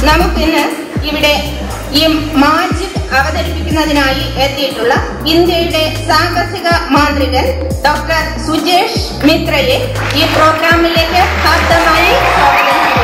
നമുക്കിന്ന് ഇവിടെ ഈ മാജിക് അവതരിപ്പിക്കുന്നതിനായി എത്തിയിട്ടുള്ള ഇന്ത്യയുടെ സാഹസിക മാന്ത്രികൻ ഡോക്ടർ സുജേഷ് മിത്രയെ ഈ പ്രോഗ്രാമിലേക്ക് ഹാർദമായി സ്വാഗതം ചെയ്യുന്നു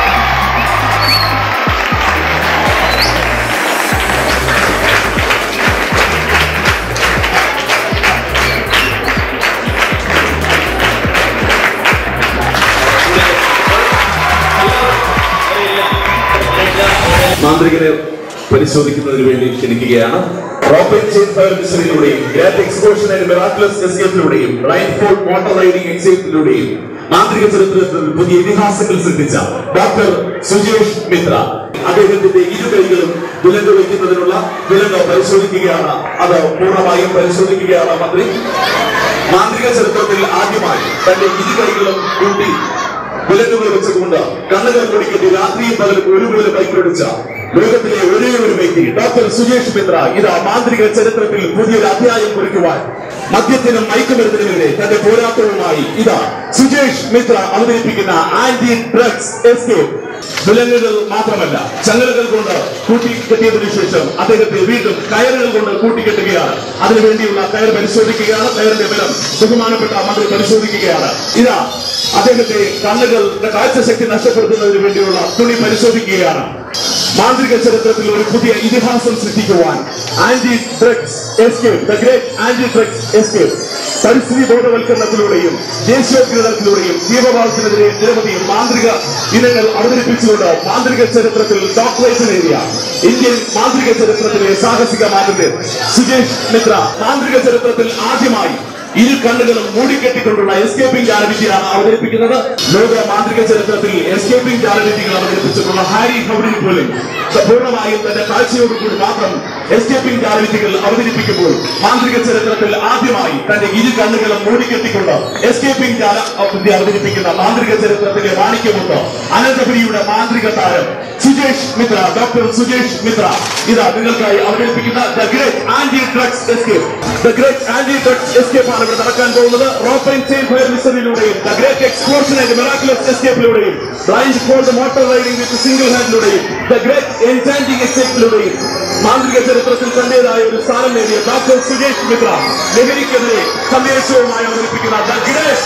മാന്ത്രികനെ പരിശോധിക്കുന്നതിന് വേണ്ടി ക്ഷണിക്കുകയാണ് റോപ്പൻ ചെയിൻ ഫയർ മിഷനിലൂടെയും ഗ്രാറ്റ് എക്സ്പോഷൻ ആൻഡ് മിറാക്കുലസ് എസ്കേപ്പിലൂടെയും റൈൻ ഫോൾ വാട്ടർ റൈഡിംഗ് എക്സൈറ്റിലൂടെയും മാന്ത്രിക ചരിത്രത്തിൽ പുതിയ ഇതിഹാസങ്ങൾ സൃഷ്ടിച്ച ഡോക്ടർ സുജേഷ് മിത്ര അദ്ദേഹത്തിന്റെ ഇരു കൈകളും വിലങ്ങ് വയ്ക്കുന്നതിനുള്ള വിലങ്ങ് പരിശോധിക്കുകയാണ് അത് പൂർണ്ണമായും പരിശോധിക്കുകയാണ് മന്ത്രി മാന്ത്രിക ചരിത്രത്തിൽ ആദ്യമായി തന്റെ ഇരു കൈകളും കൂട്ടി വിലങ്ങുകൾ വെച്ചുകൊണ്ട് കണ്ണുകൾ പൊടിക്കത്തി രാത്രിയും പകലും ഒരുപോലെ ബൈക്കൊടിച്ച ലോകത്തിലെ ഒരേ ഒരു വ്യക്തി ഡോക്ടർ സുജേഷ് മിത്ര ഇതാ മാന്ത്രിക ചരിത്രത്തിൽ പുതിയൊരു അധ്യായം കുറിക്കുവാൻ മദ്യത്തിനും മയക്കുമരുന്നിനുമെതിരെ തന്റെ പോരാട്ടവുമായി ഇതാ സുജേഷ് മിത്ര അവതരിപ്പിക്കുന്ന ആന്റി ഡ്രഗ്സ് എസ്കേപ്പ് വിലങ്ങുകൾ മാത്രമല്ല ചങ്ങലകൾ കൊണ്ട് കൂട്ടിക്കെട്ടിയതിനു ശേഷം അദ്ദേഹത്തെ വീണ്ടും കയറുകൾ കൊണ്ട് കൂട്ടിക്കെട്ടുകയാണ് അതിനുവേണ്ടിയുള്ള കയർ പരിശോധിക്കുകയാണ് കയറിന്റെ ബലം ബഹുമാനപ്പെട്ട മന്ത്രി പരിശോധിക്കുകയാണ് ഇതാ അദ്ദേഹത്തെ കണ്ണുകളുടെ കാഴ്ചശക്തി നഷ്ടപ്പെടുത്തുന്നതിന് വേണ്ടിയുള്ള തുണി പരിശോധിക്കുകയാണ് മാന്ത്രിക ചരിത്രത്തിൽ ഒരു പുതിയ ഇതിഹാസം സൃഷ്ടിക്കുവാൻ anti drugs escape the great anti drugs escape പരിസ്ഥിതി ബോധവൽക്കരണത്തിലൂടെയും ദേശീയോദ്ഗ്രഥത്തിലൂടെയും തീവ്രവാദത്തിനെതിരെ നിരവധി മാന്ത്രിക ഇനങ്ങൾ അവതരിപ്പിച്ചുകൊണ്ട് മാന്ത്രിക ചരിത്രത്തിൽ ഡോക്ടറേറ്റ് നേടിയ ഇന്ത്യൻ മാന്ത്രിക ചരിത്രത്തിലെ സാഹസിക മാതൃക സുജേഷ് മിത്ര മാന്ത്രിക ചരിത്രത്തിൽ ആദ്യമായി ഇരു കണ്ണുകളും മൂടിക്കെട്ടിക്കൊണ്ടുള്ള എസ്കേപ്പിംഗ് ജാലവിദ്യയാണ് അവതരിപ്പിക്കുന്നത് ലോക മാന്ത്രിക ചരിത്രത്തിൽ എസ്കേപ്പിംഗ് ജാലവിദ്യകൾ അവതരിപ്പിച്ചിട്ടുള്ള ഹാരി ഹൗഡിൻ പോലും പൂർണ്ണമായും തന്റെ കാഴ്ചയോടുകൂടി മാത്രം എസ്കേപ്പിംഗ് ജാലവിദ്യകൾ അവതരിപ്പിക്കുമ്പോൾ മാന്ത്രിക ചരിത്രത്തിൽ ആദ്യമായി തന്റെ ഇരു കണ്ണുകളും മൂടിക്കെട്ടിക്കൊണ്ട് എസ്കേപ്പിംഗ് ജാല വിദ്യ അവതരിപ്പിക്കുന്ന മാന്ത്രിക ചരിത്രത്തിലെ മാണിക്യമുണ്ട് അനന്തപുരിയുടെ മാന്ത്രിക താരം സുജേഷ് മിത്ര ഡോക്ടർ സുജേഷ് മിത്ര ഇതാ നിങ്ങൾക്കായി അവതരിപ്പിക്കുന്ന the great anti drugs escape the great anti drugs escape ആണ് ഇവിടെ നടക്കാൻ പോകുന്നത് റോപ്പൻ ചെയിൻ ഫയർ മിഷനിലൂടെയും the great explosion and miraculous എസ്കേപ്പിലൂടെയും blind cold motor riding with single ഹാൻഡിലൂടെയും ദ ഗ്രേറ്റ് എൻചാൻഡിംഗ് എസ്കേപ്പിലൂടെയും മാന്ത്രിക ചരിത്രത്തിൽ തന്റേതായ ഒരു സ്ഥാനം നേടിയ ഡോക്ടർ സുജേഷ് മിത്ര ലഹരിക്കെതിരെ സന്ദേശവുമായി അവതരിപ്പിക്കുന്ന the great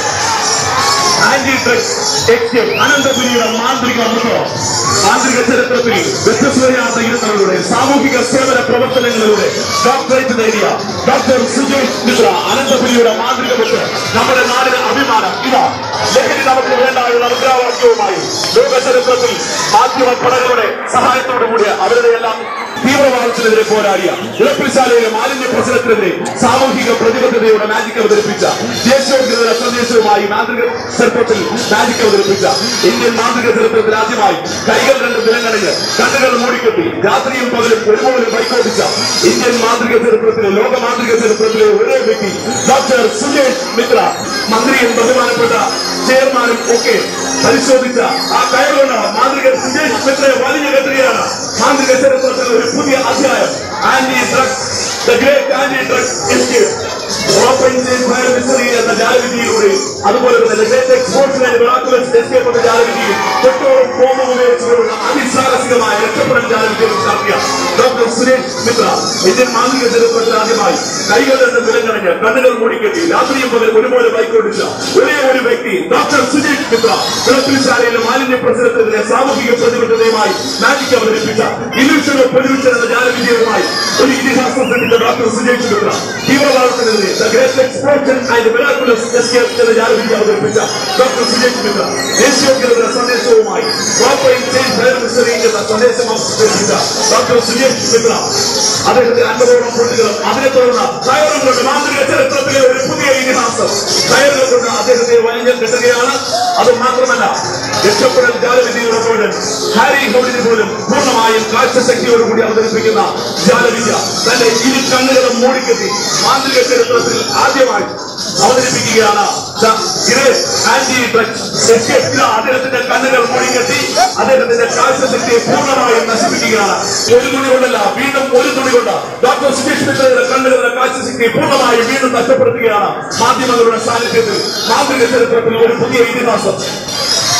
anti drugs escape അനന്തപുരിയുടെ മാന്ത്രിക അമൃതം മാന്ത്രിക ചരിത്രത്തിൽ വ്യത്യസ്തതയാർന്ന ഇരുത്തങ്ങളിലൂടെ സാമൂഹിക സേവന പ്രവർത്തനങ്ങളിലൂടെ ഡോക്ടറേറ്റ് നേടിയ ഡോക്ടർ സുജേഷ് മിത്ര അനന്തപുരിയുടെ മാന്ത്രിക ബുക്ക് നമ്മുടെ നാടിന് അഭിമാനം ഇതാ ലഹരി നമുക്ക് വേണ്ടായുള്ള മുദ്രാവാക്യവുമായി ലോക ചരിത്രത്തിൽ മാധ്യമ പടകളുടെ സഹായത്തോടു കൂടി അവരുടെ എല്ലാം തീവ്രവാദത്തിനെതിരെ പോരാടിയ ഇളപ്പിൽശാലയിലെ മാലിന്യ പ്രശ്നത്തിനെതിരെ സാമൂഹിക പ്രതിബദ്ധതയുടെ മാജിക് അവതരിപ്പിച്ച ദേശീയോദ്ഗ്രഥ സന്ദേശവുമായി മാന്ത്രിക ചരിത്രത്തിൽ മാജിക് അവതരിപ്പിച്ച ഇന്ത്യൻ മാന്ത്രിക ചരിത്രത്തിൽ ആദ്യമായി കൈകൾ രണ്ട് നിലങ്ങണിഞ്ഞ് കണ്ണുകൾ മൂടിക്കെട്ടി രാത്രിയും പകലും ഒരുപോലെ ബൈക്കോടിച്ച ഇന്ത്യൻ മാന്ത്രിക ചരിത്രത്തിലെ ലോക മാന്ത്രിക ചരിത്രത്തിലെ ഒരേ വ്യക്തി ഡോക്ടർ സുജേഷ് മിത്ര മന്ത്രിയും ബഹുമാനപ്പെട്ട ചെയർമാനും ഒക്കെ പരിശോധിച്ച ആ കയറുകൊണ്ട് മാന്ത്രിക സുജേഷ് മിത്രയെ വലിഞ്ഞു കെട്ടുകയാണ് മാന്ത്രിക ചരിത്രത്തിൽ ഒരു പുതിയ അധ്യായം anti drugs the great anti drugs escape open fire mystery എന്ന ജാലവിധിയിലൂടെ അതുപോലെ തന്നെ great exports and miraculous escape എന്ന ജാലവിധിയിൽ പെട്രോളും ബോംബും ഉപയോഗിച്ചുകൊണ്ടുള്ള അതിസാഹസികമായ രക്ഷപ്പെടൽ ജാലവിദ്യകൾ നടത്തിയ ഡോക്ടർ സുരേഷ് മിത്ര ഇന്ത്യൻ മാന്ത്രിക ചരിത്രത്തിൽ ആദ്യമായി കൈകൾ രണ്ട് നിലങ്ങണിഞ്ഞ് കണ്ണുകൾ മൂടിക്കെട്ടി രാത്രിയും പകലും ഒരുപോലെ ബൈക്ക് ഓടിച്ച ഒരേ ഒരു വ്യക്തി ഡോക്ടർ സുജേഷ് മിത്ര വിളപ്പിൽശാലയിലെ മാലിന്യ പ്രശ്നത്തിനെതിരെ സാമൂഹിക പ്രതിബദ്ധതയുമായി മാജിക് അവതരിപ്പിച്ച ഇല്യൂഷൻ ഓഫ് പൊല്യൂഷൻ എന്ന ജാലവിദ്യയുമായി ഒരു ഇതിഹാസം സൃഷ്ടിച്ച ഡോക്ടർ സുജേഷ് മിത്ര തീവ്രവാദത്തിനെതിരെ the great explosion and miraculous escape എന്ന ജാലവിദ്യ അവതരിപ്പിച്ച ഡോക്ടർ സുജേഷ് മിത്ര ദേശീയോദ്ഗ്രഥ സന്ദേശവുമായി പ്രോപ്പറിംഗ് ചേഞ്ച് ഫയർ മിസ്റ്ററി എന്ന സന്ദേശം അവതരിപ്പിച്ച ഡോക്ടർ സുജേഷ് മിത്ര അദ്ദേഹത്തിന്റെ അൻപതോളം പൊട്ടുകളും അതിനെ തുടർന്ന് കയറും കൊണ്ട് മാന്ത്രിക ചരിത്രത്തിലെ ഒരു പുതിയ ഇതിഹാസം കയറുകൾ കൊണ്ട് അദ്ദേഹത്തെ വലിഞ്ഞ കെട്ടുകയാണ് അത് മാത്രമല്ല രക്ഷപ്പെടൽ ജാലവിദ്യയുടെ പോലും ഹാരി ഹൗഡിന് പോലും പൂർണ്ണമായും കാഴ്ചശക്തിയോടുകൂടി അവതരിപ്പിക്കുന്ന ജാലവിദ്യ തന്റെ ഇരു കണ്ണുകളും മൂടിക്കെട്ടി മാന്ത്രിക ചരിത്രത്തിൽ ആദ്യമായി അവതരിപ്പിക്കുകയാണ് the great anti drugs escape. ഇതാ അദ്ദേഹത്തിന്റെ കണ്ണുകൾ മൂടിക്കെട്ടി അദ്ദേഹത്തിന്റെ കാഴ്ചശക്തിയെ പൂർണ്ണമായും നശിപ്പിക്കുകയാണ് ഒരു തുണി കൊണ്ടല്ല വീണ്ടും ഒരു തുണി കൊണ്ട് ഡോക്ടർ സുജേഷ് മിത്രയുടെ കണ്ണുകളുടെ കാഴ്ചശക്തിയെ പൂർണ്ണമായും വീണ്ടും നഷ്ടപ്പെടുത്തുകയാണ് മാധ്യമങ്ങളുടെ സാന്നിധ്യത്തിൽ മാന്ത്രിക ചരിത്രത്തിൽ ഒരു പുതിയ ഇതിഹാസം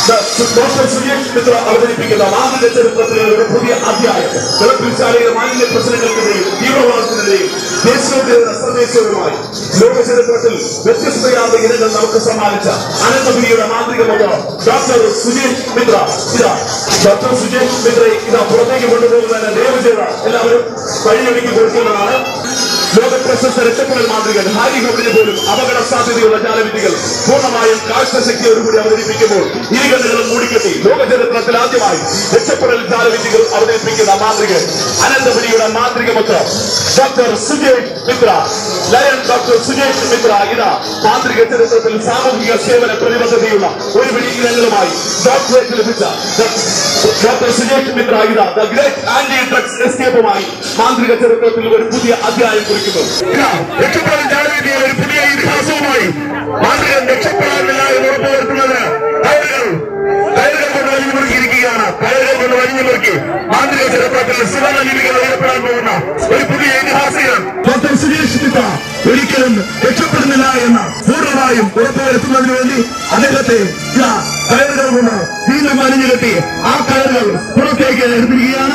ഡോക്ടർ സുരേഷ് മിത്ര അവതരിപ്പിക്കുന്ന മാതൃക ചരിത്രത്തിലെ ഒരു പുതിയ അധ്യായം തിളപ്പിച്ചാലയിലെ മാലിന്യ പ്രശ്നങ്ങൾക്കെതിരെയും തീവ്രവാദത്തിനെതിരെയും ദേശീയോദ്യോഗ സന്ദേശവുമായി ലോക ചരിത്രത്തിൽ വ്യത്യസ്തയാർന്ന ഇനങ്ങൾ നമുക്ക് സമ്മാനിച്ച അനന്തപുരിയുടെ മാന്ത്രികമൊക്കെ ഡോക്ടർ സുജേഷ് മിത്ര ഇതാ ഡോക്ടർ സുജേഷ് മിത്രയെ ഇതാ പുറത്തേക്ക് കൊണ്ടുപോകുന്നതിന് ദയവ് ചെയ്ത എല്ലാവരും വഴിയൊരുക്കി കൊടുക്കുന്നതാണ് ലോക പ്രശസ്ത രക്ഷപ്പെടൽ മാതൃകൻ ഹാരി ഹോബിന് പോലും അപകട സാധ്യതയുള്ള ജാലവിദ്യകൾ പൂർണ്ണമായും കാഴ്ചശക്തിയോടുകൂടി അവതരിപ്പിക്കുമ്പോൾ ഇരുകണ്ണുകളും മൂടിക്കെട്ടി ലോക ചരിത്രത്തിൽ ആദ്യമായി രക്ഷപ്പെടൽ ജാലവിദ്യകൾ അവതരിപ്പിക്കുന്ന മാതൃകൻ അനന്തപുരിയുടെ മാതൃകമൊത്ത് doctor Sujesh Mithra lion doctor Sujesh Mithra ഇതാ മാതൃക ചരിത്രത്തിൽ സാമൂഹിക സേവന പ്രതിബദ്ധതയുള്ള ഒരു പിടി ഇനങ്ങളുമായി ഡോക്ടറേറ്റ് ലഭിച്ച ഡോക്ടർ സുജേഷ് മിത്ര ഇതാ ദ ഗ്രേറ്റ് ആന്റി ഡ്രഗ്സ് എസ്കേപ്പുമായി മാന്ത്രിക ചരിത്രത്തിൽ ഒരു പുതിയ അധ്യായം കുറിക്കുന്നു രക്ഷപ്പെടാൻ ജാഗ്രതയിൽ ഒരു പുതിയ ഇതിഹാസവുമായി മാതൃകൻ രക്ഷപ്പെടാനില്ല എന്ന് ഉറപ്പുവരുത്തുന്നതിന് കയറുകൾ കയറുകൾ കൊണ്ട് വലിഞ്ഞു മുറുക്കിയിരിക്കുകയാണ് കയറുകൾ കൊണ്ട് വലിഞ്ഞു മുറുക്കി മാതൃക ചരിത്രത്തിൽ സുവർണ ലിപികൾ എഴുതപ്പെടാൻ പോകുന്ന ഒരു പുതിയ ഇതിഹാസികൻ ഡോക്ടർ സുരേഷ് മിത്ര ഒരിക്കലും രക്ഷപ്പെടുന്നില്ല എന്ന് പൂർണ്ണമായും ഉറപ്പുവരുത്തുന്നതിന് വേണ്ടി അദ്ദേഹത്തെ ഇതാ കയറുകൾ കൊണ്ട് വീണ്ടും വലിഞ്ഞു കെട്ടി ആ കയറുകൾ പുറത്തേക്ക് എടുത്തിരിക്കുകയാണ്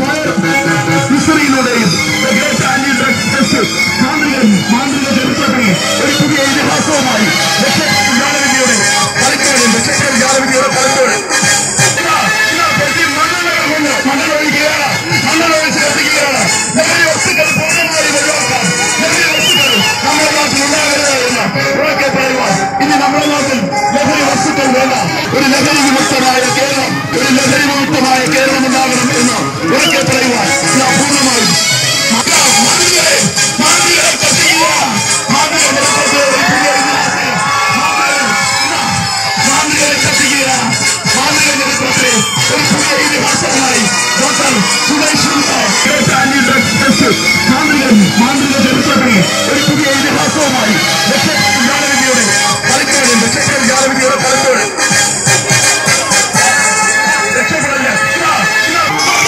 ഹിസ്റ്ററിയിലൂടെയും The Great Anti-Drug Justice മാന്ത്രികൻ മാന്ത്രിക ചരിത്രത്തിൽ ഒരു പുതിയ ഇതിഹാസവുമായി ലക്ഷക്കണക്കിന് ജാലവിദ്യയുടെ കളിത്തോട് ലക്ഷക്കണക്കിന് ജാലവിദ്യയുടെ കളിത്തോട് ഇതാ, ഇതാ, പ്രതി മണ്ണെണ്ണകൾ കൊണ്ട് മണ്ണെണ്ണൊഴിക്കുകയാണ് മണ്ണെണ്ണൊഴിച്ച് കത്തിക്കുകയാണ് ലഹരി വസ്തുക്കൾ പൂർണ്ണമായി ഒഴിവാക്കാം ലഹരി വസ്തുക്കൾ നമ്മുടെ നാട്ടിൽ ഉണ്ടാകരുത് എന്ന് ഉറക്കെ പറയുവാൻ ഇനി നമ്മുടെ നാട്ടിൽ ലഹരി വസ്തുക്കൾ വേണ്ട ഒരു ലഹരി വിമുക്തമായ കേരളം ഒരു ലഹരി വിമുക്തമായ കേരളം ഉണ്ടാകണം എന്ന് ഉറക്കെ പറയുവാൻ ഞാൻ പൂർണ്ണമായും മക്കളെ, മാതൃകളെ, മാതൃകളെ കത്തിക്കുക. മാതൃക ജനതയുടെ ഒരു പുതിയ ഇതിഹാസം. മാതൃക, ഇതാ, മാതൃകളെ കത്തിക്കുക. മാതൃക ചരിത്രത്തിലെ ഒരു പുതിയ ഇതിഹാസമായി doctor Suresh Mishra, Great Anti-Drug Justice. മാതൃകൻ മാതൃക ചരിത്രത്തിൽ ഒരു പുതിയ ഇതിഹാസവുമായി ലക്ഷക്കണക്കിന് ജാലവിദ്യയുടെ കളിത്തോട് ലക്ഷക്കണക്കിന് ജാലവിദ്യയുടെ കളിത്തോട് രക്ഷപ്പെടല്ലേ ഇതാ, ഇതാ.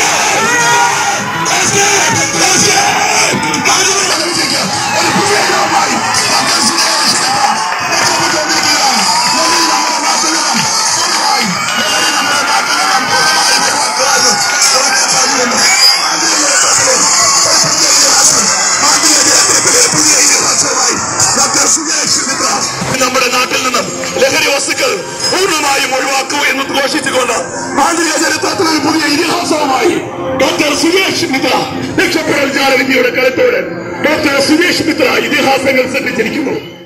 നമ്മുടെ നാട്ടിൽ നിന്നും ലഹരി വസ്തുക്കൾ പൂർണ്ണമായും ഒഴിവാക്കൂ എന്ന് ഘോഷിച്ചുകൊണ്ട് മാന്ത്രിക ചരിത്രത്തിൽ ഒരു പുതിയ ഇതിഹാസവുമായി ഡോക്ടർ സുരേഷ് മിത്ര രക്ഷപ്പെടൽ ജാലവിദ്യയുടെ കളത്തോട് ഡോക്ടർ സുരേഷ് മിത്ര ഇതിഹാസങ്ങൾ സൃഷ്ടിച്ചിരിക്കുന്നു